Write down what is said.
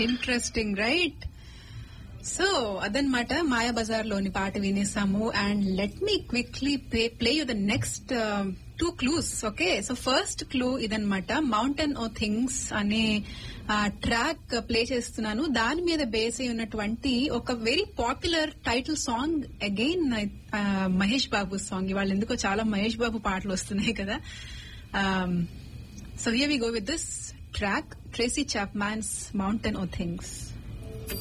interesting right so అదనమాట మాయా బజార్ లోని పాట వినేసాము and let me quickly play you the next two clues okay so first clue ఇదనమాట mountain o' things అనే track play చేస్తున్నాను దాని మీద బేస్ అయి ఉన్నటువంటి ఒక very popular title song again Mahesh Babu song ఇవాళ ఎందుకో చాలా మహేష్ బాబు పాటలు వస్తున్నాయి కదా so here we go with this track Tracy Chapman's mountain o' things